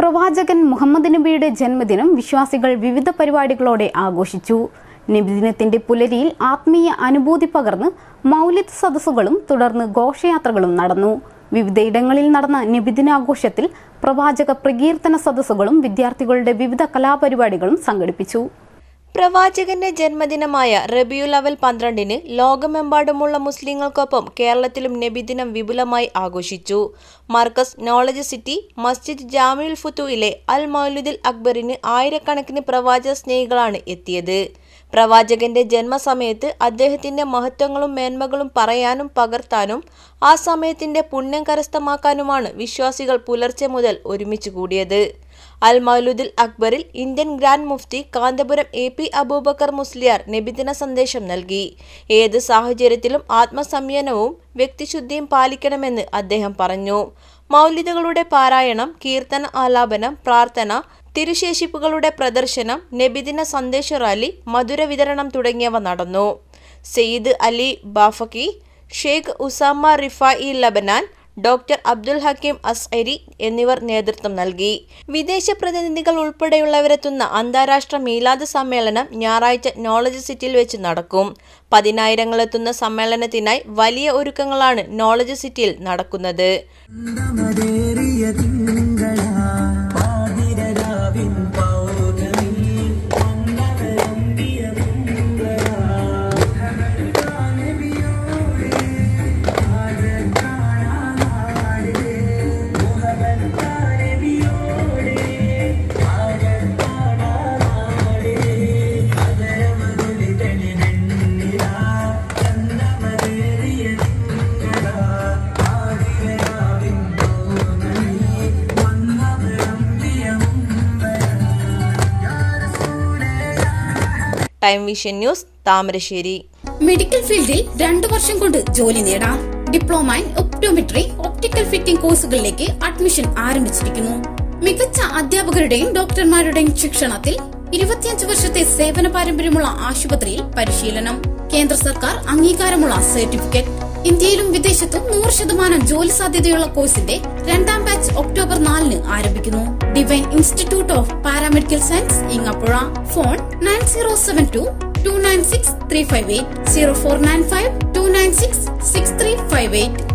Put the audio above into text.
പ്രവാചകൻ മുഹമ്മദ് നബിയുടെ ജന്മദിനം വിശ്വാസികൾ വിവിധ പരിപാടികളോടെ ആഘോഷിച്ചു നബിദിനത്തിന്റെ പുലരിയിൽ ആത്മീയ അനുഭൂതി പകർന്ന് മൗലിദ് സദസ്സുകളും തുടർന്ന് ഘോഷയാത്രകളും നടന്നു വിവിധയിടങ്ങളിൽ നടന്ന നബിദിനാഘോഷത്തിൽ പ്രവാചക പ്രകീർത്തന സദസ്സുകളും വിദ്യാർത്ഥികളുടെ വിവിധ കലാപരിപാടികളും സംഘടിപ്പിച്ചു പ്രവാചകന്റെ ജന്മദിനമായ റബിയുൽ അവൽ പന്ത്രണ്ടിന് ലോകമെമ്പാടുമുള്ള മുസ്ലിങ്ങൾക്കൊപ്പം കേരളത്തിലും നബിദിനം വിപുലമായി ആഘോഷിച്ചു മർക്കസ് നോളജ് സിറ്റി മസ്ജിദ് ജാമിയുൽ ഫുത്തുയിലെ അൽ മൗലുദിൽ അക്ബറിന് ആയിരക്കണക്കിന് പ്രവാചക സ്നേഹികളാണ് എത്തിയത് പ്രവാചകന്റെ ജന്മസമയത്ത് അദ്ദേഹത്തിന്റെ മഹത്വങ്ങളും മേന്മകളും പറയാനും പകർത്താനും ആ സമയത്തിന്റെ പുണ്യം കരസ്ഥമാക്കാനുമാണ് വിശ്വാസികൾ പുലർച്ചെ മുതൽ ഒരുമിച്ച് കൂടിയത് അൽ മൗലുദിൽ അക്ബറിൽ Indian grand Mufti Kanthapuram A P Aboobacker Musliyar നബിദിന സന്ദേശം നൽകി ഏത് സാഹചര്യത്തിലും ആത്മസംയനവും വ്യക്തിശുദ്ധിയും പാലിക്കണമെന്ന് അദ്ദേഹം പറഞ്ഞു മൗലിദുകളുടെ പാരായണം കീർത്തന ആലാപനം പ്രാർത്ഥന തിരുശേഷിപ്പുകളുടെ പ്രദർശനം നബിദിന സന്ദേശ റാലി മധുര വിതരണം തുടങ്ങിയവ നടന്നു Sayyid Ali Bafaqi Sheikh Usama Rifai Lebanon doctor Abdul Hakeem Ashari എന്നിവർ നേതൃത്വം നൽകി വിദേശ പ്രതിനിധികൾ ഉൾപ്പെടെയുള്ളവരെത്തുന്ന അന്താരാഷ്ട്ര മീലാദ് സമ്മേളനം ഞായറാഴ്ച നോളജ് സിറ്റിയിൽ വെച്ച് നടക്കും പതിനായിരങ്ങളെത്തുന്ന സമ്മേളനത്തിനായി വലിയ ഒരുക്കങ്ങളാണ് നോളജ് സിറ്റിയിൽ നടക്കുന്നത് മതേറിയ തിങ്കള പാതിരരാവിൻ പൗർണമി മംഗളരമ്പിയ Time Vision News Thamarassery medical ഫീൽഡിൽ രണ്ടു വർഷം കൊണ്ട് ജോലി നേടാം diploma in optometry optical fitting കോഴ്സുകളിലേക്ക് അഡ്മിഷൻ ആരംഭിച്ചിരിക്കുന്നു മികച്ച അധ്യാപകരുടെയും ഡോക്ടർമാരുടെയും ശിക്ഷണത്തിൽ ഇരുപത്തിയഞ്ച് വർഷത്തെ സേവന പാരമ്പര്യമുള്ള ആശുപത്രിയിൽ പരിശീലനം കേന്ദ്ര സർക്കാർ അംഗീകാരമുള്ള സർട്ടിഫിക്കറ്റ് ഇന്ത്യയിലും വിദേശത്തും നൂറ് ശതമാനം ജോലി സാധ്യതയുള്ള കോഴ്സിന്റെ രണ്ടാം ബാച്ച് ഒക്ടോബർ നാലിന് ആരംഭിക്കുന്നു Divine Institute of Paramedical Science Engapuzha phone nine zero seven two two nine six three five eight zero four nine five two nine six six three five eight